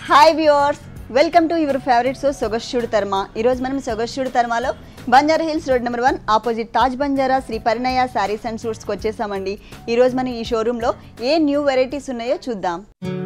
Hi viewers welcome to your favourite show సొగశ్యుడు తర్మ ఈరోజు మనం సొగశ్యుడు తర్మలో Banjara hills road number one opposite Taj Banjara Shri Parinaya sarees and సూట్స్కి వచ్చేసామండి ఈరోజు మనం ఈ షోరూంలో ఏ న్యూ వెరైటీస్ ఉన్నాయో చూద్దాం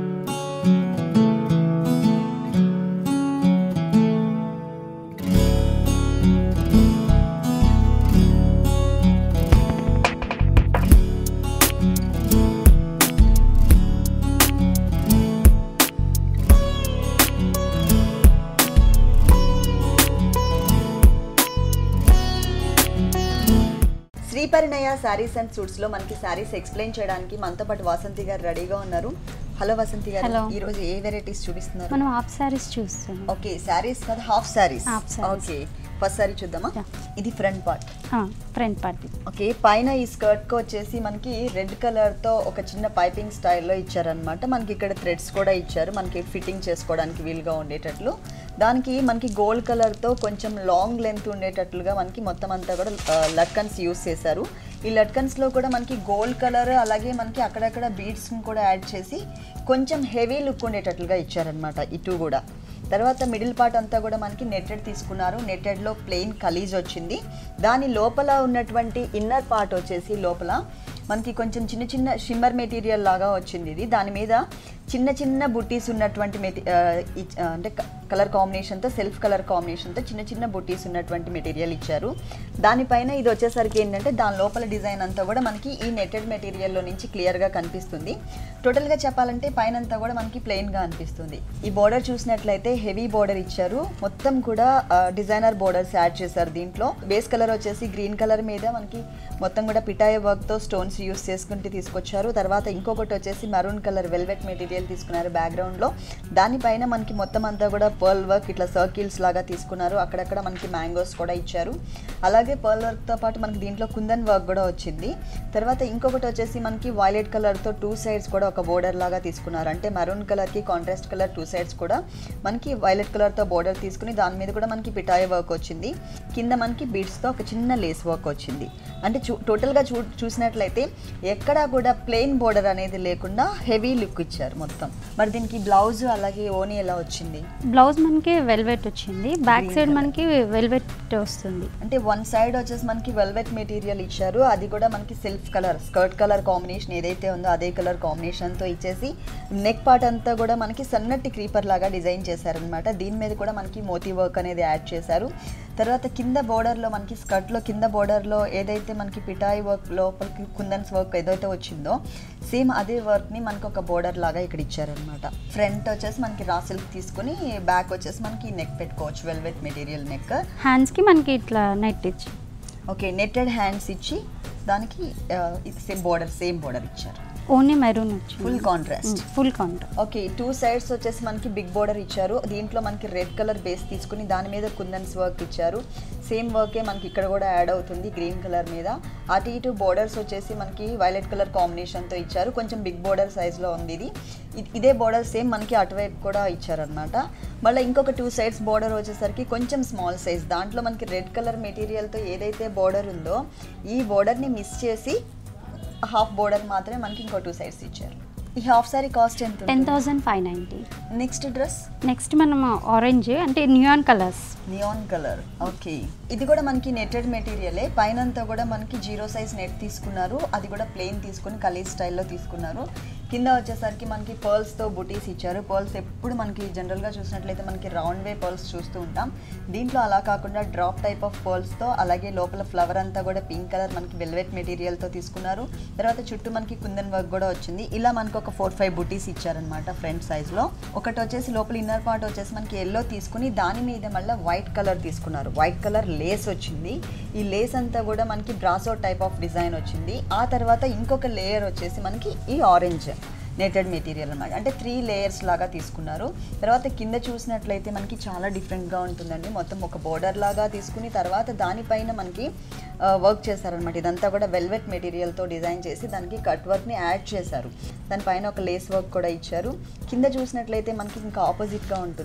శ్రీపరిణయ శారీస్ అండ్ సూట్స్ లో మనకి శారీస్ ఎక్స్ప్లెయిన్ చేయడానికి మనతో పాటు వాసంతి గారు రెడీగా ఉన్నారు హలో వసంతి గారు Hello. ఈ రోజు ఏ వెరైటీస్ చూపిస్తున్నారు మనం హాఫ్ సారీస్ చూస్తున్నాం ఓకే శారీస్ కదా half sarees Half sarees. Okay first saree చూద్దామా Yeah. ఇది front part front party okay పైన ఈ స్కర్ట్ కి వచ్చేసి మనకి రెడ్ కలర్ తో ఒక చిన్న పైపింగ్ స్టైల్లో ఇచ్చారనమాట మనకి ఇక్కడ థ్రెడ్స్ కూడా ఇచ్చారు మనకి ఫిట్టింగ్ చేసుకోవడానికి వీలుగా ఉండేటట్లు దానికి మనకి గోల్డ్ కలర్ తో కొంచెం లాంగ్ లెంత్ ఉండేటట్లుగా మనకి మొత్తం అంతా కూడా లట్కన్స్ యూస్ చేశారు ఈ లట్కన్స్ లో కూడా మనకి గోల్డ్ కలర్ అలాగే మనకి అక్కడక్కడ బీడ్స్ కూడా యాడ్ చేసి కొంచెం హెవీ లుక్ ఉండేటట్లుగా ఇచ్చారనమాట ఇటు కూడా తర్వాత మిడిల్ పార్ట్ అంతా కూడా మనకి నెట్టెడ్ తీసుకున్నారు నెట్టెడ్లో ప్లెయిన్ కలీజ్ వచ్చింది దాని లోపల ఉన్నటువంటి ఇన్నర్ పార్ట్ వచ్చేసి లోపల మనకి కొంచెం చిన్న చిన్న షిమ్మర్ మెటీరియల్ లాగా వచ్చింది ఇది దాని మీద చిన్న చిన్న బుట్టీస్ ఉన్నటువంటి మెటీ ఆ, ఇచ్- ఆ, అంటే కలర్ కాంబినేషన్తో సెల్ఫ్ కలర్ కాంబినేషన్తో చిన్న చిన్న బుట్టీస్ ఉన్నటువంటి మెటీరియల్ ఇచ్చారు దానిపైన ఇది వచ్చేసరికి ఏంటంటే దాని లోపల డిజైన్ అంతా కూడా మనకి ఈ నెట్టెడ్ మెటీరియల్లో నుంచి క్లియర్గా కనిపిస్తుంది టోటల్గా చెప్పాలంటే పైన అంతా కూడా మనకి ప్లెయిన్గా అనిపిస్తుంది ఈ బోర్డర్ చూసినట్లయితే హెవీ బోర్డర్ ఇచ్చారు మొత్తం కూడా డిజైనర్ బోర్డర్స్ యాడ్ చేశారు దీంట్లో బేస్ కలర్ వచ్చేసి గ్రీన్ కలర్ మీద మనకి మొత్తం కూడా పిటాయ వర్క్తో స్టోన్స్ యూస్ చేసుకుంటూ తీసుకొచ్చారు తర్వాత ఇంకొకటి వచ్చేసి మరూన్ కలర్ వెల్వెట్ మెటీరియల్ తీసుకున్నారు బ్యాక్గ్రౌండ్లో దానిపైన మనకి మొత్తం అంతా కూడా పర్ల్ వర్క్ ఇట్లా సర్కిల్స్ లాగా తీసుకున్నారు అక్కడక్కడ మనకి మ్యాంగోస్ కూడా ఇచ్చారు అలాగే పర్ల్ వర్క్తో పాటు మనకి దీంట్లో కుందన్ వర్క్ కూడా వచ్చింది తర్వాత ఇంకొకటి వచ్చేసి మనకి వైలెట్ కలర్తో టూ సైడ్స్ కూడా ఒక బోర్డర్ లాగా తీసుకున్నారు అంటే మరూన్ కలర్కి కాంట్రాస్ట్ కలర్ టూ సైడ్స్ కూడా మనకి వైలెట్ కలర్తో బోర్డర్ తీసుకుని దాని మీద కూడా మనకి పిటాయ వర్క్ వచ్చింది కింద మనకి బీడ్స్తో ఒక చిన్న లేస్ వర్క్ వచ్చింది అంటే చూ టోటల్గా చూ చూసినట్లయితే ఎక్కడా కూడా ప్లెయిన్ బోర్డర్ అనేది లేకుండా హెవీ లుక్ ఇచ్చారు మొత్తం మరి దీనికి బ్లౌజ్ అలాగే ఓనీ ఎలా వచ్చింది బ్లౌజ్ మనకి వెల్వెట్ వచ్చింది బ్యాక్ Green సైడ్ colour. మనకి వెల్వెట్ వస్తుంది అంటే వన్ సైడ్ వచ్చేసి మనకి వెల్వెట్ మెటీరియల్ ఇచ్చారు అది కూడా మనకి self colour skirt colour combination ఏదైతే ఉందో అదే కలర్ కాంబినేషన్తో ఇచ్చేసి నెక్ పార్ట్ అంతా కూడా మనకి సన్నటి క్రీపర్ లాగా డిజైన్ చేశారనమాట దీని మీద కూడా మనకి మోతీ వర్క్ అనేది యాడ్ చేశారు తర్వాత కింద బోర్డర్లో మనకి స్కర్ట్లో కింద బోర్డర్లో ఏదైతే మనకి పిటాయి వర్క్ లోపలికి కుందన్స్ వర్క్ ఏదైతే వచ్చిందో సేమ్ అదే వర్క్ని మనకి ఒక బోర్డర్ లాగా ఇక్కడ ఇచ్చారనమాట ఫ్రంట్ వచ్చేసి మనకి రా సిల్క్ తీసుకుని బ్యాక్ వచ్చేసి మనకి నెక్ పెట్టుకోవచ్చు వెల్వెట్ మెటీరియల్ నెక్ హ్యాండ్స్కి మనకి ఇట్లా నెట్ ఇచ్చి ఓకే నెట్టెడ్ హ్యాండ్స్ ఇచ్చి దానికి ఆ, ఇది సేమ్ బోర్డర్ సేమ్ బోర్డర్ ఇచ్చారు ఓన్లీ మెరూన్ వచ్చింది full contrast full counter okay two sides వచ్చేసి మనకి బిగ్ బోర్డర్ ఇచ్చారు దీంట్లో మనకి రెడ్ కలర్ బేస్ తీసుకుని దాని మీద కుందన్స్ వర్క్ ఇచ్చారు సేమ్ వర్కే మనకి ఇక్కడ కూడా యాడ్ అవుతుంది గ్రీన్ కలర్ మీద అటు ఇటు బోర్డర్స్ వచ్చేసి మనకి వైలెట్ కలర్ కాంబినేషన్తో ఇచ్చారు కొంచెం బిగ్ బోర్డర్ సైజ్లో ఉంది ఇది ఇ- ఇదే బోర్డర్ సేమ్ మనకి అటువైపు కూడా ఇచ్చారనమాట మళ్ళీ ఇంకొక టూ సైడ్స్ బోర్డర్ వచ్చేసరికి కొంచెం స్మాల్ సైజ్ దాంట్లో మనకి రెడ్ కలర్ మెటీరియల్తో ఏదైతే బోర్డర్ ఉందో ఈ బోర్డర్ని మిస్ చేసి హాఫ్ బోర్డర్ మాత్రమే మనకి ఇంకో టూ సైడ్స్ ఇచ్చారు ఈ హాఫ్ సారీ కాస్ట్ ఎంత ten thousand five ninety next dress next మనం ఆరెంజ్ అంటే neon colours neon colour okay ఇది కూడా మనకి నెట్టెడ్ మెటీరియలే పైన అంతా కూడా మనకి జీరో సైజ్ నెట్ తీసుకున్నారు అది కూడా ప్లెయిన్ తీసుకుని కలీ స్టైల్లో తీసుకున్నారు కింద వచ్చేసరికి మనకి పర్ల్స్తో బుటీస్ ఇచ్చారు పర్ల్స్ ఎప్పుడు మనకి జనరల్గా చూసినట్లయితే మనకి రౌండ్ వే పర్ల్స్ చూస్తూ ఉంటాం దీంట్లో అలా కాకుండా డ్రాప్ టైప్ ఆఫ్ పర్ల్స్తో అలాగే లోపల ఫ్లవర్ అంతా కూడా పింక్ కలర్ మనకి వెల్వెట్ మెటీరియల్తో తీసుకున్నారు తర్వాత చుట్టూ మనకి కుందన్ వర్క్ కూడా వచ్చింది ఇలా మనకి ఒక ఫోర్ ఫైవ్ బుటీస్ ఇచ్చారనమాట ఫ్రంట్ సైజ్లో ఒకటి వచ్చేసి లోపల ఇన్నర్ పార్ట్ వచ్చేసి మనకి ఎల్లో తీసుకుని దాని మీద మళ్ళీ వైట్ కలర్ తీసుకున్నారు వైట్ కలర్ లేస్ వచ్చింది ఈ లేస్ అంతా కూడా మనకి బ్రాసో టైప్ ఆఫ్ డిజైన్ వచ్చింది ఆ తర్వాత ఇంకొక లేయర్ వచ్చేసి మనకి ఈ ఆరెంజ్ నెటెడ్ మెటీరియల్ అన్నమాట అంటే త్రీ లేయర్స్ లాగా తీసుకున్నారు తర్వాత కింద చూసినట్లయితే మనకి చాలా డిఫరెంట్గా ఉంటుందండి మొత్తం ఒక బోర్డర్ లాగా తీసుకుని తర్వాత దానిపైన మనకి వర్క్ చేశారనమాట ఇదంతా కూడా వెల్వెట్ మెటీరియల్తో డిజైన్ చేసి దానికి కట్ వర్క్ని యాడ్ చేశారు దానిపైన ఒక లేస్ వర్క్ కూడా ఇచ్చారు కింద చూసినట్లయితే మనకి ఇంకా ఆపోజిట్గా ఉంటుంది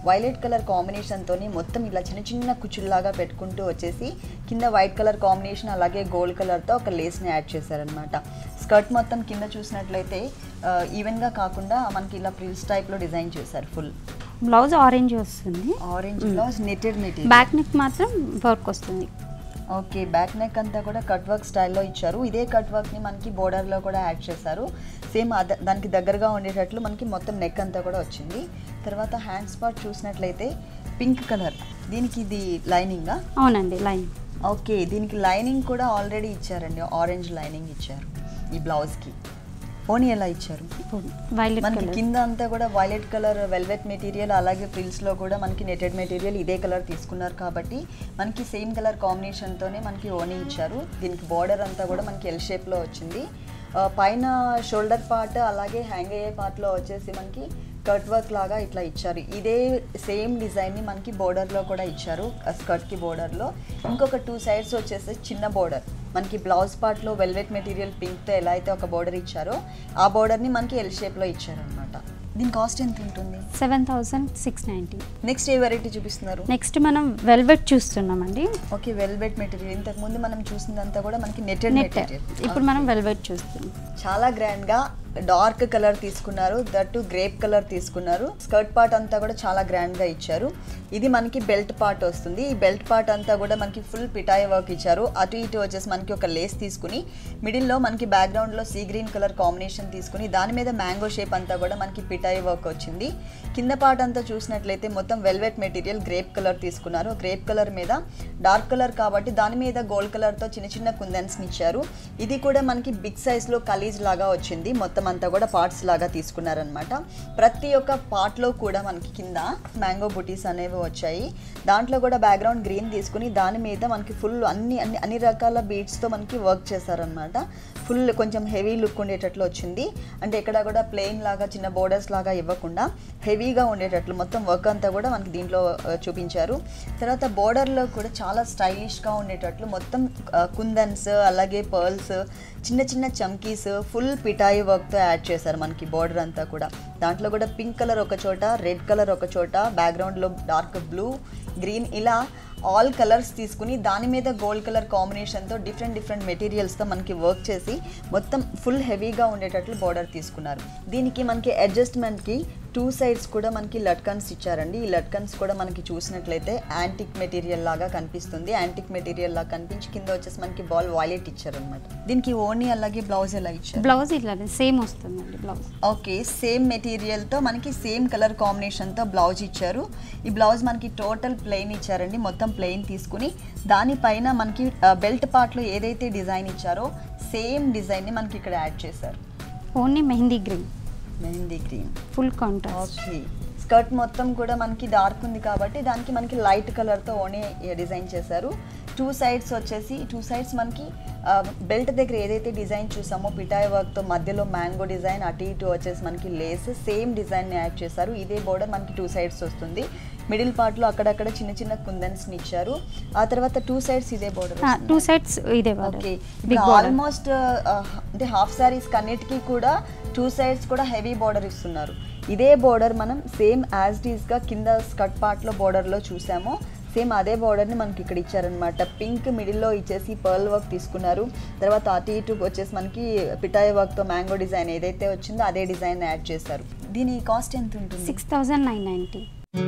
వైలెట్ కలర్ కాంబినేషన్తో మొత్తం ఇలా చిన్న చిన్న కుచ్చుల్లాగా పెట్టుకుంటూ వచ్చేసి కింద వైట్ కలర్ కాంబినేషన్ అలాగే గోల్డ్ కలర్తో ఒక లేస్ని యాడ్ చేశారనమాట స్కర్ట్ మొత్తం కింద చూసినట్లయితే ఈవెన్గా కాకుండా మనకి ఇలా ప్రిల్స్ టైప్లో డిజైన్ చేశారు ఫుల్ బ్లౌజ్ ఆరెంజ్ వస్తుంది orange blouse netted material back neck మాత్రం వర్క్ వస్తుంది ఓకే బ్యాక్ నెక్ అంతా కూడా కట్ వర్క్ స్టైల్లో ఇచ్చారు ఇదే కట్ వర్క్ని మనకి బోర్డర్లో కూడా యాడ్ చేశారు సేమ్ అద దానికి దగ్గరగా ఉండేటట్లు మనకి మొత్తం నెక్ అంతా కూడా వచ్చింది తర్వాత హ్యాండ్స్ పార్ట్ చూసినట్లయితే పింక్ కలర్ దీనికి ఇది లైనింగా అవునండి లైన్ ఓకే దీనికి లైనింగ్ కూడా ఆల్రెడీ ఇచ్చారండి ఆరెంజ్ లైనింగ్ ఇచ్చారు ఈ బ్లౌజ్కి ఓని ఎలా ఇచ్చారు వైలెట్ మనకి కలర్ కింద అంతా కూడా వైలెట్ కలర్ వెల్వెట్ మెటీరియల్ అలాగే ఫ్రిల్స్ లో కూడా మనకి నెటెడ్ మెటీరియల్ ఇదే కలర్ తీసుకున్నారు కాబట్టి మనకి సేమ్ కలర్ కాంబినేషన్ తోనే మనకి ఓనీ ఇచ్చారు దీనికి బార్డర్ అంతా కూడా మనకి ఎల్ షేప్ లో వచ్చింది ఆ, పైన షోల్డర్ పార్ట్ అలాగే హ్యాంగ్ అయ్యే part లో వచ్చేసి మనకి కట్ వర్క్ లాగా ఇట్లా ఇచ్చారు ఇదే సేమ్ డిజైన్ని మనకి బోర్డర్లో కూడా ఇచ్చారు స్కర్ట్కి బోర్డర్లో ఇంకొక టూ సైడ్స్ వచ్చేసి చిన్న బోర్డర్ మనకి బ్లౌజ్ పార్ట్లో వెల్వెట్ మెటీరియల్ పింక్తో ఎలా అయితే ఒక బోర్డర్ ఇచ్చారో ఆ బోర్డర్ని మనకి ఎల్ షేప్లో ఇచ్చారనమాట దీని కాస్ట్ ఎంత ఉంటుంది seven thousand six ninety next a variety చూపిస్తున్నారు నెక్స్ట్ మనం వెల్వెట్ చూస్తున్నామండి ఓకే వెల్వెట్ మెటీరియల్ ఇంతకు ముందు మనం చూసిందంతా కూడా మనకి నెటెడ్ నెట్ మెటీరియల్ ఇప్పుడు మనం వెల్వెట్ చూస్తున్నాం చాలా గ్రాండ్ గా డార్క్ కలర్ తీసుకున్నారు దట్టు గ్రేప్ కలర్ తీసుకున్నారు స్కర్ట్ పార్ట్ అంతా కూడా చాలా గ్రాండ్ గా ఇచ్చారు ఇది మనకి బెల్ట్ పార్ట్ వస్తుంది ఈ బెల్ట్ పార్ట్ అంతా కూడా మనకి ఫుల్ పిటాయి వర్క్ ఇచ్చారు అటు ఇటు వచ్చేసి మనకి ఒక లేస్ తీసుకుని మిడిల్లో మనకి బ్యాక్గ్రౌండ్ లో సీ గ్రీన్ కలర్ కాంబినేషన్ తీసుకుని దాని మీద మ్యాంగో షేప్ అంతా కూడా మనకి పిటాయి వర్క్ వచ్చింది కింద పార్ట్ అంతా చూసినట్లయితే మొత్తం వెల్వెట్ మెటీరియల్ గ్రేప్ కలర్ తీసుకున్నారు గ్రేప్ కలర్ మీద డార్క్ కలర్ కాబట్టి దాని మీద గోల్డ్ కలర్ తో చిన్న చిన్న కుందన్స్ని ఇచ్చారు ఇది కూడా మనకి బిగ్ సైజ్ లో కలీజ్ లాగా వచ్చింది మొత్తం అంతా కూడా పార్ట్స్ లాగా తీసుకున్నారనమాట ప్రతి ఒక్క part లో కూడా మనకి కింద మ్యాంగో బుటీస్ అనేవి వచ్చాయి దాంట్లో కూడా బ్యాక్గ్రౌండ్ గ్రీన్ తీసుకుని దాని మీద మనకి ఫుల్ అన్ని అన్ని అన్ని రకాల beads తో మనకి వర్క్ చేశారనమాట ఫుల్ కొంచెం హెవీ లుక్ ఉండేటట్లు వచ్చింది అంటే ఎక్కడ కూడా ప్లెయిన్ లాగా చిన్న బోర్డర్స్ లాగా ఇవ్వకుండా హెవీగా ఉండేటట్లు మొత్తం వర్క్ అంతా కూడా మనకి దీంట్లో ఆ, చూపించారు తర్వాత బోర్డర్లో కూడా చాలా స్టైలిష్గా ఉండేటట్లు మొత్తం కుందన్స్ అలాగే పర్ల్స్ చిన్న చిన్న చమ్కీస్ ఫుల్ పిటాయి వర్క్తో యాడ్ చేశారు మనకి బార్డర్ అంతా కూడా దాంట్లో కూడా పింక్ కలర్ ఒక చోట రెడ్ కలర్ ఒక చోట బ్యాక్గ్రౌండ్లో డార్క్ బ్లూ గ్రీన్ ఇలా ఆల్ కలర్స్ తీసుకుని దాని మీద గోల్డ్ కలర్ కాంబినేషన్తో డిఫరెంట్ డిఫరెంట్ మెటీరియల్స్తో మనకి వర్క్ చేసి మొత్తం ఫుల్ హెవీగా ఉండేటట్లు బార్డర్ తీసుకున్నారు దీనికి మనకి అడ్జస్ట్మెంట్కి టూ సైడ్స్ కూడా మనకి లట్కన్స్ ఇచ్చారండి ఈ లట్కన్స్ కూడా మనకి చూసినట్లయితే యాంటిక్ మెటీరియల్ లాగా కనిపిస్తుంది యాంటిక్ మెటీరియల్ లాగా కనిపించి కింద వచ్చేసి మనకి బాల్ వాయిలెట్ ఇచ్చారనమాట దీనికి ఓనీ అలాగే బ్లౌజ్ ఎలా ఇచ్చారు బ్లౌజ్ ఇట్లా సేమ్ వస్తుందండి బ్లౌజ్ ఓకే సేమ్ మెటీరియల్తో మనకి సేమ్ కలర్ కాంబినేషన్తో బ్లౌజ్ ఇచ్చారు ఈ బ్లౌజ్ మనకి టోటల్ ప్లెయిన్ ఇచ్చారండి మొత్తం ప్లెయిన్ తీసుకుని దానిపైన మనకి బెల్ట్ పార్ట్లో ఏదైతే డిజైన్ ఇచ్చారో సేమ్ డిజైన్ని మనకి ఇక్కడ యాడ్ చేశారు only mehndi green mehndi green full contrast okay skirt మొత్తం కూడా మనకి డార్క్ ఉంది కాబట్టి దానికి మనకి లైట్ కలర్తో ఓనే డిజైన్ చేశారు టూ సైడ్స్ వచ్చేసి టూ సైడ్స్ మనకి బెల్ట్ దగ్గర ఏదైతే డిజైన్ చూసామో పిటాయ్ వర్క్తో మధ్యలో మ్యాంగో డిజైన్ అటు ఇటు వచ్చేసి మనకి లేస్ సేమ్ డిజైన్ని యాడ్ చేశారు ఇదే బోర్డర్ మనకి టూ సైడ్స్ వస్తుంది మిడిల్ పార్ట్లో అక్కడక్కడ చిన్న చిన్న కుందన్స్ని ఇచ్చారు ఆ తర్వాత టూ సైడ్స్ ఇదే బోర్డర్ టూ సైడ్స్ ఇదే ఓకే బిగ్ ఇప్పుడు బార్డర్ ఆల్మోస్ట్ అంటే హాఫ్ సారీస్ కన్నిటికీ కూడా టూ సైడ్స్ కూడా హెవీ బోర్డర్ ఇస్తున్నారు ఇదే బోర్డర్ మనం సేమ్ యాజ్ గా కింద స్కర్ట్ పార్ట్లో బోర్డర్లో చూసాము సేమ్ అదే బోర్డర్ని మనకి ఇక్కడ ఇచ్చారనమాట పింక్ మిడిల్లో ఇచ్చేసి పర్ల్ వర్క్ తీసుకున్నారు తర్వాత అటు ఇటు వచ్చేసి మనకి పిటాయ్ వర్క్తో మ్యాంగో డిజైన్ ఏదైతే వచ్చిందో అదే డిజైన్ యాడ్ చేశారు దీని కాస్ట్ ఎంత ఉంటుంది six thousand nine ninety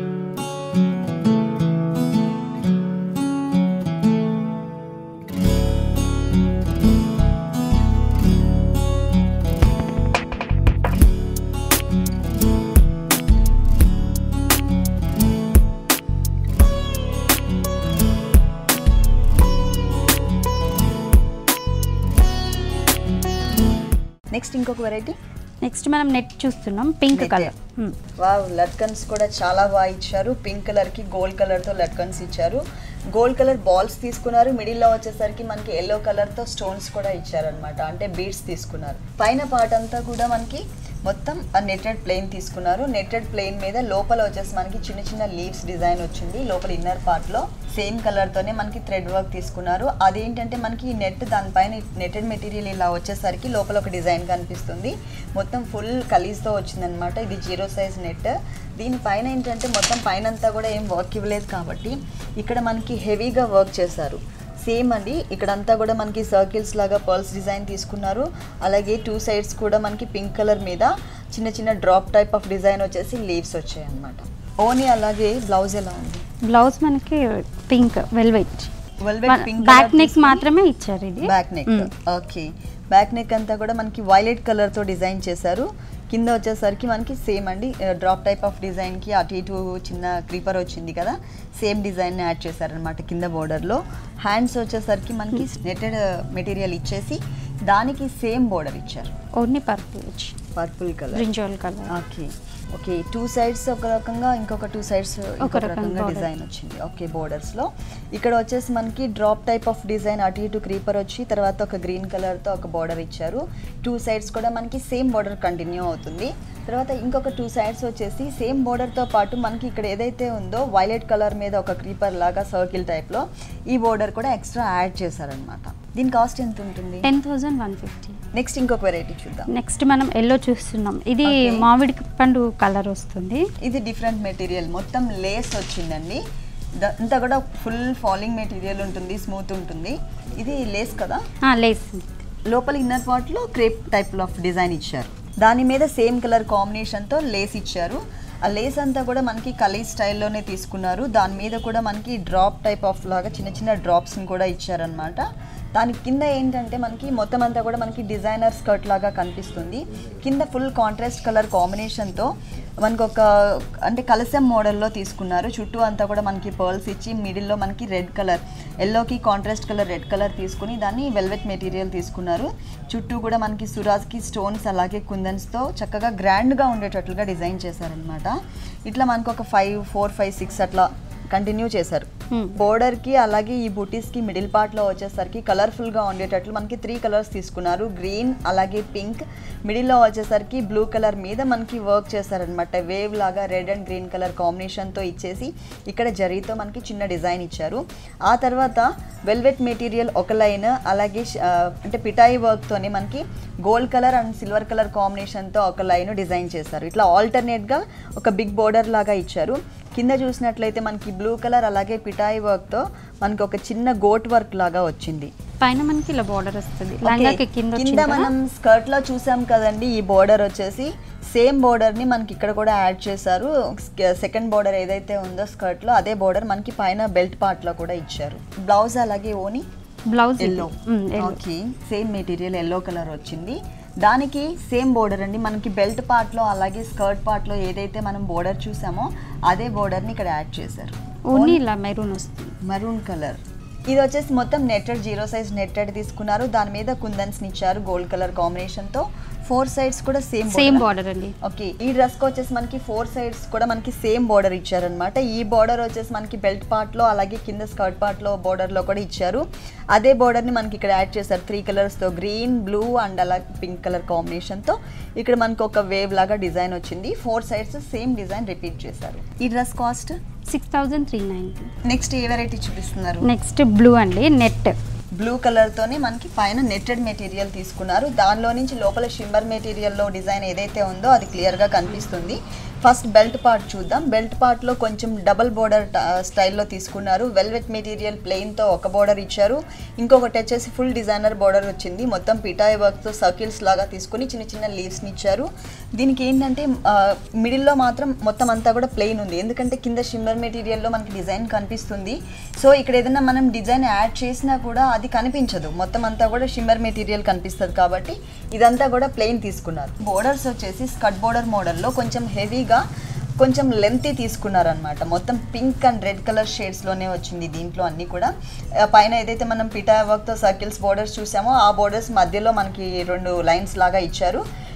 next ఇంకొక వెరైటీ నెక్స్ట్ మనం నెట్ చూస్తున్నాం పింక్ Net. కలర్ వావ్ లట్కన్స్ కూడా చాలా బాగా ఇచ్చారు పింక్ కలర్ కి గోల్డ్ కలర్ తో లట్కన్స్ ఇచ్చారు గోల్డ్ కలర్ బాల్స్ తీసుకున్నారు మిడిల్ లో వచ్చేసరికి మనకి ఎల్లో కలర్ తో స్టోన్స్ కూడా ఇచ్చారనమాట అంటే బీడ్స్ తీసుకున్నారు పైన పార్ట్ అంతా కూడా మనకి మొత్తం నెట్టెడ్ ప్లెయిన్ తీసుకున్నారు నెట్టెడ్ ప్లెయిన్ మీద లోపల వచ్చేసి మనకి చిన్న చిన్న లీవ్స్ డిజైన్ వచ్చింది లోపల ఇన్నర్ పార్ట్లో సేమ్ కలర్తోనే మనకి థ్రెడ్ వర్క్ తీసుకున్నారు అదేంటంటే మనకి నెట్ దానిపైన నెట్టెడ్ మెటీరియల్ ఇలా వచ్చేసరికి లోపల ఒక డిజైన్ కనిపిస్తుంది మొత్తం ఫుల్ కలీజ్తో వచ్చిందనమాట ఇది జీరో సైజ్ నెట్ దీనిపైన ఏంటంటే మొత్తం పైన అంతా కూడా ఏం వర్క్ ఇవ్వలేదు కాబట్టి ఇక్కడ మనకి హెవీగా వర్క్ చేశారు సేమ్ అండి ఇక్కడంతా కూడా మనకి సర్కిల్స్ లాగా పర్ల్స్ డిజైన్ తీసుకున్నారు అలాగే టూ సైడ్స్ కూడా మనకి పింక్ కలర్ మీద చిన్న చిన్న డ్రాప్ టైప్ ఆఫ్ డిజైన్ వచ్చేసి లీవ్స్ వచ్చాయి అనమాట ఓనీ అలాగే బ్లౌజ్ ఎలా ఉంది బ్లౌజ్ మనకి pink velvet velvet pink back neck మాత్రమే ఇచ్చారు ఇది back neck hmm. Okay back neck అంతా కూడా మనకి వైలెట్ కలర్ తో డిజైన్ చేశారు కింద వచ్చేసరికి మనకి సేమ్ అండి డ్రాప్ టైప్ ఆఫ్ డిజైన్ కి అటు ఇటు చిన్న క్రీపర్ వచ్చింది కదా సేమ్ డిజైన్ యాడ్ చేశారనమాట కింద బోర్డర్ లో హ్యాండ్స్ వచ్చేసరికి మనకి నెటెడ్ మెటీరియల్ ఇచ్చేసి దానికి సేమ్ బోర్డర్ ఇచ్చారు ఓన్లీ పర్పుల్ వచ్చి purple colour brinjal colour okay okay two sides ఒక రకంగా ఇంకొక టూ సైడ్స్ ఇంకొక రకంగా రకంగా border. డిజైన్ వచ్చింది ఓకే బోర్డర్స్ లో ఇక్కడ వచ్చేసి మనకి డ్రాప్ టైప్ ఆఫ్ డిజైన్ అటు ఇటు క్రీపర్ వచ్చి తర్వాత ఒక గ్రీన్ కలర్ తో ఒక బార్డర్ ఇచ్చారు టూ సైడ్స్ కూడా మనకి సేమ్ బార్డర్ కంటిన్యూ అవుతుంది తర్వాత ఇంకొక టూ సైడ్స్ వచ్చేసి సేమ్ border తో పాటు మనకి ఇక్కడ ఏదైతే ఉందో వైలెట్ కలర్ మీద ఒక క్రీపర్ లాగా సర్కిల్ టైప్ లో ఈ బోర్డర్ కూడా ఎక్స్ట్రా యాడ్ చేశారనమాట దీని కాస్ట్ ఎంత ఉంటుంది ten thousand one fifty next ఇంకొక వెరైటీ చూద్దాం నెక్స్ట్ మనం ఎల్లో చూస్తున్నాం ఇది Okay. మామిడి పండు కలర్ వస్తుంది ఇది డిఫరెంట్ మెటీరియల్ మొత్తం లేస్ వచ్చిందండి ద- అంతా కూడా ఫుల్ ఫాలింగ్ మెటీరియల్ ఉంటుంది స్మూత్ ఉంటుంది ఇది లేస్ కదా లేస్ లోపల ఇన్నర్ పార్ట్లో క్రేప్ టైప్ ఆఫ్ డిజైన్ ఇచ్చారు దాని మీద సేమ్ కలర్ కాంబినేషన్తో లేస్ ఇచ్చారు ఆ లేస్ అంతా కూడా మనకి కలీ స్టైల్లోనే తీసుకున్నారు దాని మీద కూడా మనకి డ్రాప్ టైప్ ఆఫ్ లాగా చిన్న చిన్న డ్రాప్స్ని కూడా ఇచ్చారనమాట దాని కింద ఏంటంటే మనకి మొత్తం అంతా కూడా మనకి డిజైనర్ స్కర్ట్ లాగా కనిపిస్తుంది కింద ఫుల్ కాంట్రాస్ట్ కలర్ కాంబినేషన్తో మనకు ఒక అంటే కలసం మోడల్లో తీసుకున్నారు చుట్టూ అంతా కూడా మనకి పర్ల్స్ ఇచ్చి మిడిల్లో మనకి రెడ్ కలర్ ఎల్లోకి కాంట్రాస్ట్ కలర్ రెడ్ కలర్ తీసుకుని దాన్ని వెల్వెట్ మెటీరియల్ తీసుకున్నారు చుట్టూ కూడా మనకి సురాజ్కి స్టోన్స్ అలాగే కుందన్స్తో చక్కగా గ్రాండ్గా ఉండేటట్లుగా డిజైన్ చేశారనమాట ఇట్లా మనకు ఒక ఫైవ్ ఫోర్ ఫైవ్ సిక్స్ అట్లా కంటిన్యూ చేశారు Hmm. బోర్డర్ కి అలాగే ఈ బూటీస్ కి మిడిల్ పార్ట్ లో వచ్చేసరికి కలర్ఫుల్ గా ఉండేటట్లు మనకి త్రీ కలర్స్ తీసుకున్నారు గ్రీన్ అలాగే పింక్ మిడిల్ లో వచ్చేసరికి బ్లూ కలర్ మీద మనకి వర్క్ చేశారనమాట వేవ్ లాగా red and green colour combination తో ఇచ్చేసి ఇక్కడ జరీతో మనకి చిన్న డిజైన్ ఇచ్చారు ఆ తర్వాత వెల్వెట్ మెటీరియల్ ఒక లైన్ అలాగే ష- ఆ, అంటే పిటాయి వర్క్ తోని మనకి gold colour and silver colour combination తో ఒక లైన్ డిజైన్ చేశారు ఇట్లా ఆల్టర్నేట్ గా ఒక బిగ్ బోర్డర్ లాగా ఇచ్చారు కింద చూసినట్లయితే మనకి బ్లూ కలర్ అలాగే పిటాయి వర్క్తో మనకి ఒక చిన్న గోట్ వర్క్ లాగా వచ్చింది పైన మనకి ఇలా బార్డర్ వస్తుంది Okay. లంగాకి కింద కింద వచ్చింది కదా. మనం స్కర్ట్ లో చూసాం కదండి ఈ బోర్డర్ వచ్చేసి సేమ్ బోర్డర్ ని మనకి ఇక్కడ కూడా యాడ్ చేశారు సెకండ్ బోర్డర్ ఏదైతే ఉందో స్కర్ట్ లో అదే బోర్డర్ మనకి పైన బెల్ట్ పార్ట్ లో కూడా ఇచ్చారు బ్లౌజ్ అలాగే ఓని బ్లౌజ్ ఇది. Yellow hmm, yellow. Okay same material yellow colour వచ్చింది దానికి సేమ్ బోర్డర్ అండి మనకి బెల్ట్ పార్ట్లో అలాగే స్కర్ట్ పార్ట్లో ఏదైతే మనం బోర్డర్ చూసామో అదే బోర్డర్ని ఇక్కడ యాడ్ చేశారు ఓన్లీ ఇలా మెరూన్ వస్తుంది మరూన్ కలర్ ఇది వచ్చేసి మొత్తం నెట్టెడ్ జీరో సైజ్ నెట్టెడ్ తీసుకున్నారు దాని మీద కుందన్స్ని ఇచ్చారు గోల్డ్ కలర్ కాంబినేషన్తో ఫోర్ సైడ్స్ కూడా సేమ్ సేమ్ బార్డర్ అండి ఓకే ఈ డ్రెస్కి వచ్చేసి మనకి ఫోర్ సైడ్స్ కూడా మనకి సేమ్ బార్డర్ ఇచ్చారనమాట ఈ బార్డర్ వచ్చేసి మనకి బెల్ట్ పార్ట్లో అలాగే కింద స్కర్ట్ పార్ట్లో బార్డర్లో కూడా ఇచ్చారు అదే బార్డర్ని మనకి ఇక్కడ యాడ్ చేశారు త్రీ కలర్స్తో గ్రీన్ బ్లూ అండ్ అలా పింక్ కలర్ కాంబినేషన్తో ఇక్కడ మనకి ఒక వేవ్ లాగా డిజైన్ వచ్చింది four sides same design repeat చేశారు ఈ dress cost six thousand three ninety next a variety చూపిస్తున్నారు నెక్స్ట్ బ్లూ అండి నెట్ బ్లూ కలర్తోనే మనకి పైన నెట్టెడ్ మెటీరియల్ తీసుకున్నారు దానిలో నుంచి లోపల షిమ్మర్ మెటీరియల్లో డిజైన్ ఏదైతే ఉందో అది క్లియర్గా కనిపిస్తుంది ఫస్ట్ బెల్ట్ పార్ట్ చూద్దాం బెల్ట్ పార్ట్లో కొంచెం డబల్ బోర్డర్ స్టైల్లో తీసుకున్నారు వెల్వెట్ మెటీరియల్ ప్లెయిన్తో ఒక బోర్డర్ ఇచ్చారు ఇంకొకటి వచ్చేసి ఫుల్ డిజైనర్ బోర్డర్ వచ్చింది మొత్తం పిటాయి వర్క్తో సర్కిల్స్ లాగా తీసుకుని చిన్న చిన్న లీవ్స్ని ఇచ్చారు దీనికి ఏంటంటే మిడిల్లో మాత్రం మొత్తం అంతా కూడా ప్లెయిన్ ఉంది ఎందుకంటే కింద షిమ్మర్ మెటీరియల్లో మనకి డిజైన్ కనిపిస్తుంది సో ఇక్కడ ఏదైనా మనం డిజైన్ యాడ్ చేసినా కూడా అది కనిపించదు మొత్తం అంతా కూడా షిమ్మర్ మెటీరియల్ కనిపిస్తుంది కాబట్టి ఇదంతా కూడా ప్లెయిన్ తీసుకున్నారు బోర్డర్స్ వచ్చేసి స్కట్ బోర్డర్ మోడల్లో కొంచెం హెవీగా కొంచెం లెంతీ తీసుకున్నారనమాట మొత్తం పింక్ అండ్ రెడ్ కలర్ షేడ్స్లోనే వచ్చింది దీంట్లో అన్నీ కూడా ఆ, పైన ఏదైతే మనం పిటా వర్క్తో సర్కిల్స్ బోర్డర్స్ చూసామో ఆ బోర్డర్స్ మధ్యలో మనకి రెండు లైన్స్ లాగా ఇచ్చారు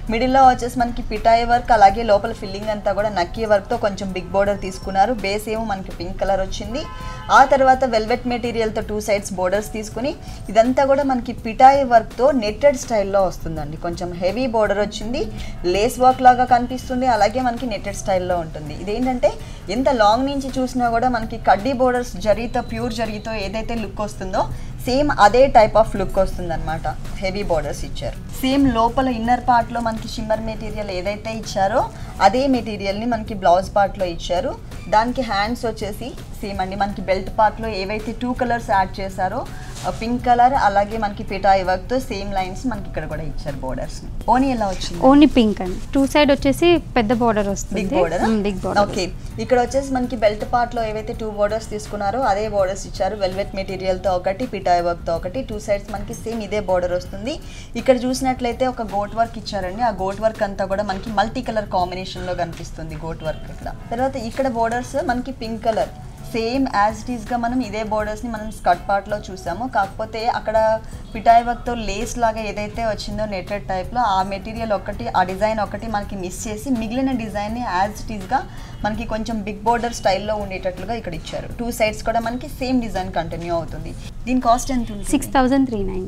మిడిల్లో వచ్చేసి మనకి పిటాయి వర్క్ అలాగే లోపల ఫిల్లింగ్ అంతా కూడా నక్కీ వర్క్తో కొంచెం బిగ్ బోర్డర్ తీసుకున్నారు బేస్ ఏమో మనకి పింక్ కలర్ వచ్చింది ఆ తర్వాత వెల్వెట్ మెటీరియల్తో టూ సైడ్స్ బోర్డర్స్ తీసుకుని ఇదంతా కూడా మనకి పిటాయి వర్క్తో నెట్టెడ్ స్టైల్లో వస్తుందండి కొంచెం హెవీ బోర్డర్ వచ్చింది లేస్ వర్క్ లాగా కనిపిస్తుంది అలాగే మనకి నెట్టెడ్ స్టైల్లో ఉంటుంది ఇదేంటంటే ఎంత లాంగ్ నుంచి చూసినా కూడా మనకి కడ్డీ బోర్డర్స్ జరీతో ప్యూర్ జరీతో ఏదైతే లుక్ వస్తుందో సేమ్ అదే టైప్ ఆఫ్ లుక్ వస్తుంది అనమాట హెవీ బోర్డర్స్ ఇచ్చారు సేమ్ లోపల ఇన్నర్ పార్ట్లో మనకి షిమ్మర్ మెటీరియల్ ఏదైతే ఇచ్చారో అదే మెటీరియల్ని మనకి బ్లౌజ్ పార్ట్లో ఇచ్చారు దానికి హ్యాండ్స్ వచ్చేసి సేమ్ అండి మనకి బెల్ట్ పార్ట్లో ఏవైతే టూ కలర్స్ యాడ్ చేశారో పింక్ కలర్ అలాగే మనకి పిటాయి వర్క్తో సేమ్ లైన్స్ మనకి ఇక్కడ కూడా ఇచ్చారు బోర్డర్స్ ఓనీ ఎలా వచ్చింది ఓన్లీ పింక్ అండి టూ సైడ్ వచ్చేసి పెద్ద బోర్డర్ వస్తుంది big border big border okay ఇక్కడ వచ్చేసి మనకి బెల్ట్ పార్ట్ లో ఏవైతే టూ బోర్డర్స్ తీసుకున్నారో అదే బోర్డర్స్ ఇచ్చారు వెల్వెట్ మెటీరియల్ తో ఒకటి పిటాయ్ వర్క్ తో ఒకటి టూ సైడ్స్ మనకి సేమ్ ఇదే బోర్డర్ వస్తుంది ఇక్కడ చూసినట్లయితే ఒక గోట్ వర్క్ ఇచ్చారండి ఆ గోట్ వర్క్ అంతా కూడా మనకి మల్టీ కలర్ కాంబినేషన్ లో కనిపిస్తుంది గోట్ వర్క్ ఇక్కడ తర్వాత ఇక్కడ బోర్డర్స్ మనకి pink colour same as it ఈస్గా మనం ఇదే బోర్డర్స్ని మనం స్కర్ట్ పార్ట్లో చూసాము కాకపోతే అక్కడ పిటాయి వర్క్తో లేస్ లాగా ఏదైతే వచ్చిందో నెటెడ్ టైప్లో ఆ మెటీరియల్ ఒకటి ఆ డిజైన్ ఒకటి మనకి మిస్ చేసి మిగిలిన డిజైన్ని యాజ్ ఇట్ ఈస్గా మనకి కొంచెం బిగ్ బోర్డర్ స్టైల్లో ఉండేటట్లుగా ఇక్కడ ఇచ్చారు టూ సైడ్స్ కూడా మనకి సేమ్ డిజైన్ కంటిన్యూ అవుతుంది దీని కాస్ట్ ఎంత ఉంటుంది six thousand three nine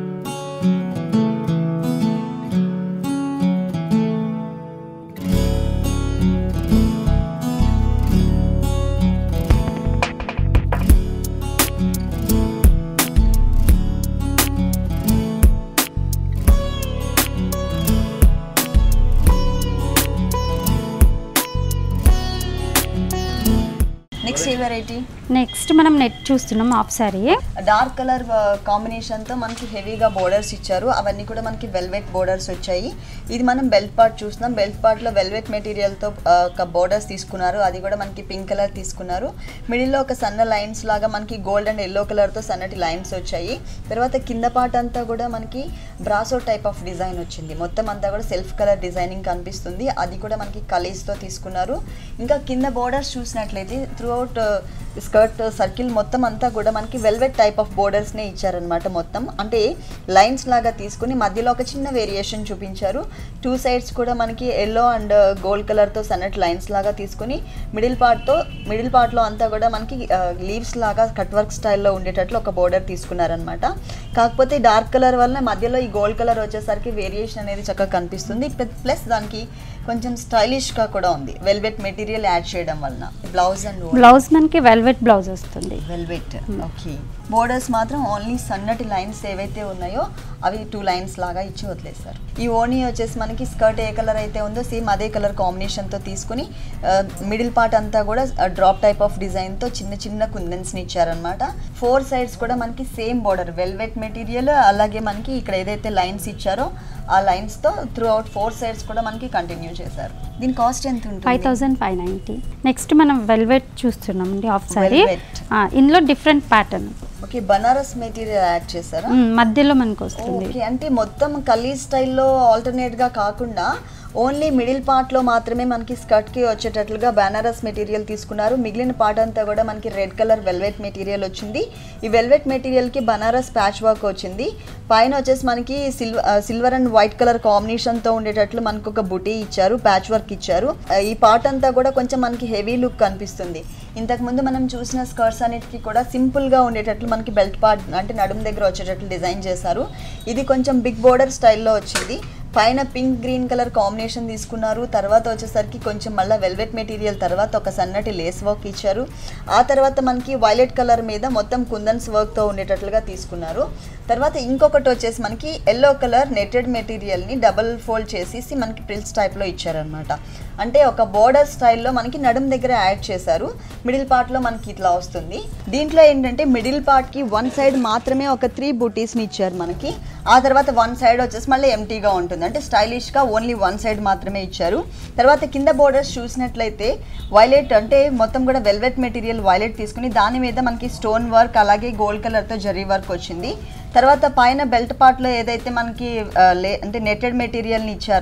next a variety next మనం నెట్ చూస్తున్నాం హాఫ్ సారీ డార్క్ కలర్ కాంబినేషన్తో మనకి హెవీగా బోర్డర్స్ ఇచ్చారు అవన్నీ కూడా మనకి వెల్వెట్ బోర్డర్స్ వచ్చాయి ఇది మనం బెల్ట్ పార్ట్ చూస్తున్నాం బెల్ట్ పార్ట్లో వెల్వెట్ మెటీరియల్తో ఒక బోర్డర్స్ తీసుకున్నారు అది కూడా మనకి పింక్ కలర్ తీసుకున్నారు మిడిల్లో ఒక సన్న లైన్స్ లాగా మనకి గోల్డ్ అండ్ ఎల్లో కలర్తో సన్నటి లైన్స్ వచ్చాయి తర్వాత కింద పార్ట్ అంతా కూడా మనకి బ్రాసో టైప్ ఆఫ్ డిజైన్ వచ్చింది మొత్తం అంతా కూడా సెల్ఫ్ కలర్ డిజైనింగ్ కనిపిస్తుంది అది కూడా మనకి కలీస్తో తీసుకున్నారు ఇంకా కింద బోర్డర్స్ చూసినట్లయితే త్రూ అవుట్ స్కర్ట్ సర్కిల్ మొత్తం అంతా కూడా మనకి వెల్వెట్ టైప్ ఆఫ్ బోర్డర్స్నే ఇచ్చారనమాట మొత్తం అంటే లైన్స్ లాగా తీసుకుని మధ్యలో ఒక చిన్న వేరియేషన్ చూపించారు టూ సైడ్స్ కూడా మనకి ఎల్లో అండ్ గోల్డ్ కలర్తో సన్నట్ లైన్స్ లాగా తీసుకుని మిడిల్ పార్ట్తో మిడిల్ పార్ట్లో అంతా కూడా మనకి లీవ్స్ లాగా కట్ వర్క్ స్టైల్లో ఉండేటట్లు ఒక బోర్డర్ తీసుకున్నారనమాట కాకపోతే డార్క్ కలర్ వల్ల మధ్యలో ఈ గోల్డ్ కలర్ వచ్చేసరికి వేరియేషన్ అనేది చక్కగా కనిపిస్తుంది ప్లస్ దానికి కొంచెం స్టైలిష్గా కూడా ఉంది వెల్వెట్ మెటీరియల్ యాడ్ చేయడం వలన బ్లౌజ్ అండ్ బ్లౌజ్ మనకి వెల్వెట్ బ్లౌజ్ వస్తుంది వెల్వెట్ ఓకే బోర్డర్స్ మాత్రం ఓన్లీ సన్నటి లైన్స్ ఏవైతే ఉన్నాయో అవి టూ లైన్స్ లాగా ఇచ్చి వదిలేస్తారు ఈ ఓనీ వచ్చేసి మనకి స్కర్ట్ ఏ కలర్ అయితే ఉందో సేమ్ అదే కలర్ కాంబినేషన్తో తీసుకుని మిడిల్ పార్ట్ అంతా కూడా డ్రాప్ టైప్ ఆఫ్ డిజైన్తో చిన్న చిన్న కుందన్స్ని ఇచ్చారనమాట ఫోర్ సైడ్స్ కూడా మనకి సేమ్ బోర్డర్ వెల్వెట్ మెటీరియల్ అలాగే మనకి ఇక్కడ ఏదైతే లైన్స్ ఇచ్చారో ఆ లైన్స్తో త్రూ అవుట్ ఫోర్ సైడ్స్ కూడా మనకి కంటిన్యూ చేశారు దీని కాస్ట్ ఎంత ఫైవ్ ఉంటుంది థౌజండ్ ఫైవ్ నైంటీ నెక్స్ట్ మనం వెల్వెట్ చూస్తున్నాం అండి హాఫ్ సారీ Velvet. ఇందులో different pattern okay Banaras material add చేశారా మధ్యలో మనకు వస్తుంది ఓకే అంటే మొత్తం కలీ స్టైల్లో ఆల్టర్నేట్గా కాకుండా ఓన్లీ మిడిల్ పార్ట్లో మాత్రమే మనకి స్కర్ట్కి వచ్చేటట్లుగా బనారస్ మెటీరియల్ తీసుకున్నారు మిగిలిన పార్ట్ అంతా కూడా మనకి రెడ్ కలర్ వెల్వెట్ మెటీరియల్ వచ్చింది ఈ వెల్వెట్ మెటీరియల్కి బనారస్ ప్యాచ్ వర్క్ వచ్చింది పైన వచ్చేసి మనకి silver silver and white colour కాంబినేషన్తో ఉండేటట్లు మనకు ఒక బుటీ ఇచ్చారు ప్యాచ్ వర్క్ ఇచ్చారు ఆ, ఈ పార్ట్ అంతా కూడా కొంచెం మనకి హెవీ లుక్ కనిపిస్తుంది ఇంతకుముందు మనం చూసిన స్కర్ట్స్ అన్నిటికీ కూడా సింపుల్గా ఉండేటట్లు మనకి బెల్ట్ పార్ట్ అంటే నడుము దగ్గర వచ్చేటట్లు డిజైన్ చేశారు ఇది కొంచెం బిగ్ బోర్డర్ స్టైల్లో వచ్చింది పైన పింక్ గ్రీన్ కలర్ కాంబినేషన్ తీసుకున్నారు తర్వాత వచ్చేసరికి కొంచెం మళ్ళీ వెల్వెట్ మెటీరియల్ తర్వాత ఒక సన్నటి లేస్ వర్క్ ఇచ్చారు ఆ తర్వాత మనకి వైలెట్ కలర్ మీద మొత్తం కుందన్స్ వర్క్తో ఉండేటట్లుగా తీసుకున్నారు తర్వాత ఇంకొకటి వచ్చేసి మనకి ఎల్లో కలర్ నెటెడ్ మెటీరియల్ని డబల్ ఫోల్డ్ చేసేసి మనకి ప్రిల్స్ టైప్లో ఇచ్చారనమాట అంటే ఒక బోర్డర్ స్టైల్లో మనకి నడుం దగ్గర యాడ్ చేశారు మిడిల్ పార్ట్లో మనకి ఇట్లా వస్తుంది దీంట్లో ఏంటంటే మిడిల్ పార్ట్కి వన్ సైడ్ మాత్రమే ఒక త్రీ బూటీస్ని ఇచ్చారు మనకి ఆ తర్వాత వన్ సైడ్ వచ్చేసి మళ్ళీ ఎంటీగా ఉంటుంది అంటే స్టైలిష్గా ఓన్లీ వన్ సైడ్ మాత్రమే ఇచ్చారు తర్వాత కింద బోర్డర్స్ చూసినట్లయితే వైలెట్ అంటే మొత్తం కూడా వెల్వెట్ మెటీరియల్ వైలెట్ తీసుకుని దాని మీద మనకి స్టోన్ వర్క్ అలాగే గోల్డ్ కలర్తో జరీ వర్క్ వచ్చింది తర్వాత పైన బెల్ట్ పార్ట్లో ఏదైతే మనకి ఆ, లే అంటే నెటెడ్ మెటీరియల్ని ఇచ్చారో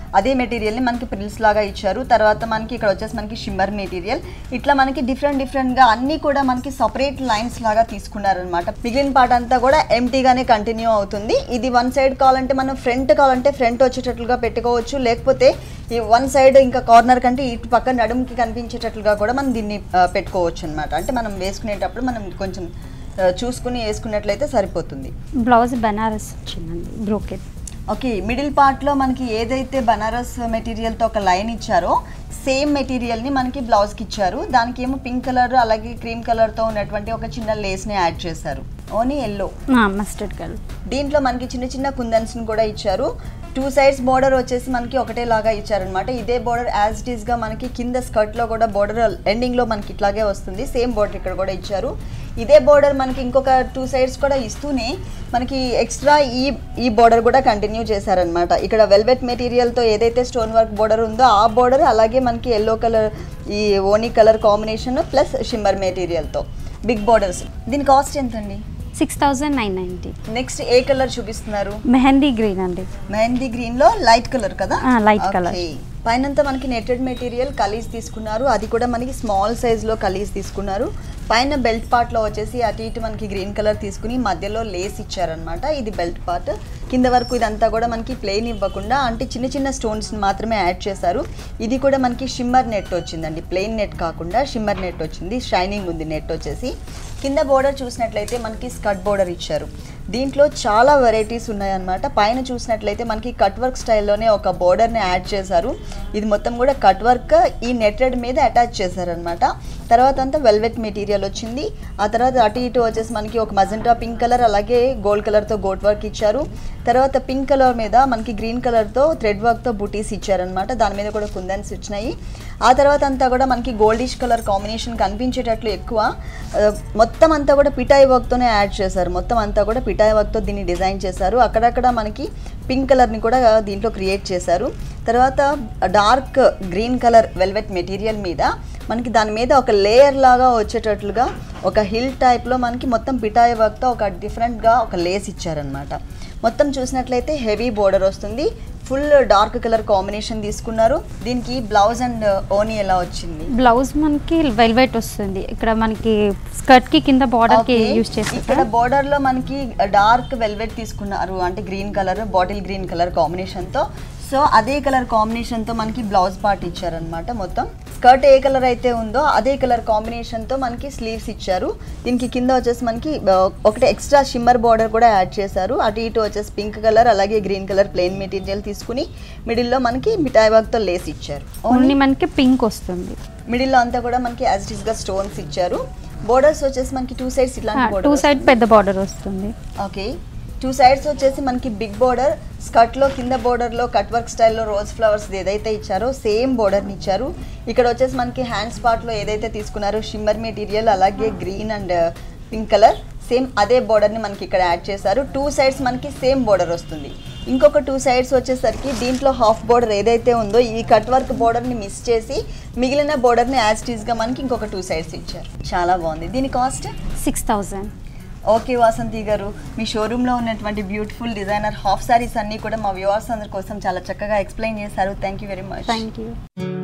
అదే మెటీరియల్ని మనకి ప్రిల్స్ లాగా ఇచ్చారు తర్వాత మనకి ఇక్కడ వచ్చేసి మనకి షిమ్మర్ మెటీరియల్ ఇట్లా మనకి డిఫరెంట్ డిఫరెంట్గా అన్నీ కూడా మనకి సపరేట్ లైన్స్ లాగా తీసుకున్నారనమాట మిగిలిన పార్ట్ అంతా కూడా ఎంటీగానే కంటిన్యూ అవుతుంది ఇది వన్ సైడ్ కావాలంటే మనం ఫ్రంట్ కావాలంటే ఫ్రంట్ వచ్చేటట్లుగా పెట్టుకోవచ్చు లేకపోతే ఈ వన్ సైడ్ ఇంకా కార్నర్ కంటే ఇటు పక్క నడుముకి కనిపించేటట్లుగా కూడా మనం దీన్ని ఆ, పెట్టుకోవచ్చు అనమాట అంటే మనం వేసుకునేటప్పుడు మనం కొంచెం ఆ, చూసుకుని వేసుకున్నట్లయితే సరిపోతుంది బ్లౌజ్ బనారస్ వచ్చిందండి బ్రోకెట్ ఓకే మిడిల్ పార్ట్లో మనకి ఏదైతే బనారస్ మెటీరియల్తో ఒక లైన్ ఇచ్చారో సేమ్ మెటీరియల్ని మనకి బ్లౌజ్కి ఇచ్చారు దానికి ఏమో పింక్ కలర్ అలాగే క్రీమ్ కలర్తో ఉన్నటువంటి ఒక చిన్న లేస్ని యాడ్ చేశారు ఓన్లీ ఎల్లో మస్టర్డ్ కలర్ దీంట్లో మనకి చిన్న చిన్న కుందన్స్ని కూడా ఇచ్చారు టూ సైడ్స్ బోర్డర్ వచ్చేసి మనకి ఒకటే లాగా ఇచ్చారనమాట ఇదే బోర్డర్ యాజ్ ఇట్ ఈస్గా మనకి కింద స్కర్ట్లో కూడా బోర్డర్ ఎండింగ్లో మనకి ఇట్లాగే వస్తుంది సేమ్ బోర్డర్ ఇక్కడ కూడా ఇచ్చారు ఇదే బోర్డర్ మనకి ఇంకొక టూ సైడ్స్ కూడా ఇస్తూనే మనకి ఎక్స్ట్రా ఈ ఈ బోర్డర్ కూడా కంటిన్యూ చేశారనమాట ఇక్కడ వెల్వెట్ మెటీరియల్తో ఏదైతే స్టోన్ వర్క్ బోర్డర్ ఉందో ఆ బోర్డర్ అలాగే మనకి ఎల్లో కలర్ ఈ ఓనీ కలర్ కాంబినేషన్ ప్లస్ షిమ్మర్ మెటీరియల్తో బిగ్ బోర్డర్స్ దీని కాస్ట్ ఎంతండి six thousand nine ninety next a colour చూపిస్తున్నారు మెహందీ గ్రీన్ అండి మెహందీ గ్రీన్ లో లైట్ కలర్ కదా ఆ, light colour. Okay. పైనంతా మనకి నెట్టెడ్ మెటీరియల్ కలీస్ తీసుకున్నారు అది కూడా మనకి స్మాల్ సైజ్ లో కలీస్ తీసుకున్నారు పైన బెల్ట్ పార్ట్ లో వచ్చేసి అటు ఇటు మనకి గ్రీన్ కలర్ తీసుకుని మధ్యలో లేస్ ఇచ్చారనమాట ఇది బెల్ట్ పార్ట్ కింద వరకు ఇదంతా కూడా మనకి ప్లెయిన్ ఇవ్వకుండా అంటే చిన్న చిన్న స్టోన్స్ మాత్రమే యాడ్ చేశారు ఇది కూడా మనకి షిమ్మర్ నెట్ వచ్చిందండి ప్లెయిన్ నెట్ కాకుండా షిమ్మర్ నెట్ వచ్చింది షైనింగ్ ఉంది నెట్ వచ్చేసి కింద బోర్డర్ చూసినట్లయితే మనకి స్కర్ట్ బోర్డర్ ఇచ్చారు దీంట్లో చాలా వెరైటీస్ ఉన్నాయన్నమాట పైన చూసినట్లయితే మనకి కట్ వర్క్ స్టైల్లోనే ఒక బోర్డర్ని యాడ్ చేశారు ఇది మొత్తం కూడా కట్ వర్క్ ఈ నెట్టెడ్ మీద అటాచ్ చేశారనమాట తర్వాత అంతా వెల్వెట్ మెటీరియల్ వచ్చింది ఆ తర్వాత అటు ఇటు వచ్చేసి మనకి ఒక మజంటా పింక్ కలర్ అలాగే గోల్డ్ కలర్తో గోట్ వర్క్ ఇచ్చారు తర్వాత పింక్ కలర్ మీద మనకి గ్రీన్ కలర్తో థ్రెడ్ వర్క్తో బుటీస్ ఇచ్చారనమాట దాని మీద కూడా కుందన్స్ ఇచ్చినాయి ఆ తర్వాత అంతా కూడా మనకి గోల్డిష్ కలర్ కాంబినేషన్ కనిపించేటట్లు ఎక్కువ ఆ, మొత్తం అంతా కూడా పిటాయి వర్క్తోనే యాడ్ చేశారు మొత్తం అంతా కూడా పిటాయి వర్క్తో దీన్ని డిజైన్ చేశారు అక్కడక్కడ మనకి పింక్ కలర్ని కూడా దీంట్లో క్రియేట్ చేశారు తర్వాత dark green colour velvet material మీద మనకి దాని మీద ఒక లేయర్ లాగా వచ్చేటట్లుగా ఒక హిల్ టైప్లో మనకి మొత్తం పిటాయి వర్క్తో ఒక డిఫరెంట్గా ఒక లేస్ ఇచ్చారనమాట మొత్తం చూసినట్లయితే హెవీ బోర్డర్ వస్తుంది ఫుల్ డార్క్ కలర్ కాంబినేషన్ తీసుకున్నారు దీనికి బ్లౌజ్ అండ్ ఓనీ ఎలా వచ్చింది బ్లౌజ్ మనకి వెల్వెట్ వస్తుంది ఇక్కడ మనకి స్కర్ట్ కి కింద బార్డర్ కి Okay. యూజ్ ఇక్కడ చేస్తారు బోర్డర్ లో మనకి డార్క్ వెల్వెట్ తీసుకున్నారు అంటే green colour bottle green colour combination తో సో అదే కలర్ కాంబినేషన్ తో మనకి బ్లౌజ్ పార్ట్ ఇచ్చారనమాట మొత్తం స్కర్ట్ ఏ కలర్ అయితే ఉందో అదే కలర్ కాంబినేషన్ తో మనకి స్లీవ్స్ ఇచ్చారు దీనికి కింద వచ్చేసి మనకి ఆ, ఒకటి ఎక్స్ట్రా షిమ్మర్ బార్డర్ కూడా యాడ్ చేశారు అటు ఇటు వచ్చేసి పింక్ కలర్ అలాగే గ్రీన్ కలర్ ప్లెయిన్ మెటీరియల్ తీసుకుని మిడిల్లో మనకి మిఠాయి వర్క్ తో లేస్ ఇచ్చారు ఓన్లీ మనకి పింక్ వస్తుంది మిడిల్లో అంతా కూడా మనకి యాజ్ ఇట్ గా స్టోన్స్ ఇచ్చారు బోర్డర్స్ వచ్చేసి మనకి టూ సైడ్స్ ఇట్లాంటి టూ బోర్డర్ సైడ్ పెద్ద బార్డర్ వస్తుంది ఓకే టూ సైడ్స్ వచ్చేసి మనకి బిగ్ బోర్డర్ స్కర్ట్లో కింద బోర్డర్లో కట్ వర్క్ స్టైల్లో రోజ్ ఫ్లవర్స్ ఏదైతే ఇచ్చారో సేమ్ బోర్డర్ని ఇచ్చారు ఇక్కడ వచ్చేసి మనకి హ్యాండ్స్ పార్ట్లో ఏదైతే తీసుకున్నారో షిమ్మర్ మెటీరియల్ అలాగే green and pink colour same అదే బోర్డర్ని మనకి ఇక్కడ యాడ్ చేశారు టూ సైడ్స్ మనకి సేమ్ బోర్డర్ వస్తుంది ఇంకొక టూ సైడ్స్ వచ్చేసరికి దీంట్లో హాఫ్ బోర్డర్ ఏదైతే ఉందో ఈ కట్ వర్క్ బోర్డర్ని మిస్ చేసి మిగిలిన బోర్డర్ని యాజ్ టీజ్గా మనకి ఇంకొక టూ సైడ్స్ ఇచ్చారు చాలా బాగుంది దీని cost six thousand okay Vasanthi garu మీ షోరూంలో ఉన్నటువంటి బ్యూటిఫుల్ డిజైనర్ హాఫ్ సారీస్ అన్నీ కూడా మా వ్యూవర్స్ అందరి కోసం చాలా చక్కగా ఎక్స్ప్లెయిన్ చేశారు thank you very much thank you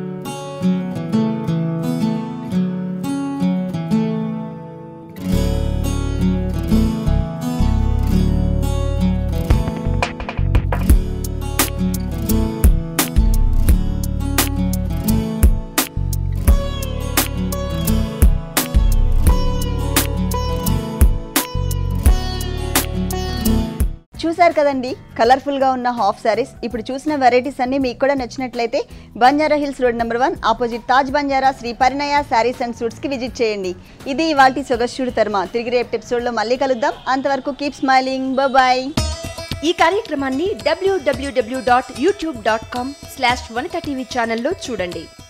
చూశారు కదండి కలర్ఫుల్గా ఉన్న హాఫ్ సారీస్ ఇప్పుడు చూసిన వెరైటీస్ అన్నీ మీకు కూడా నచ్చినట్లయితే Banjara hills road number one opposite Taj Banjara Shri Parinaya sarees and సూట్స్కి విజిట్ చేయండి ఇది ఇవాల్టి సొగస్టుడు తర్మ తిరిగి రేపు ఎపిసోడ్లో మళ్ళీ కలుద్దాం అంతవరకు కీప్ స్మైలింగ్ బాయ్ ఈ కార్యక్రమాన్ని W W W dot YouTube dot com slash Vanitha TV ఛానల్లో చూడండి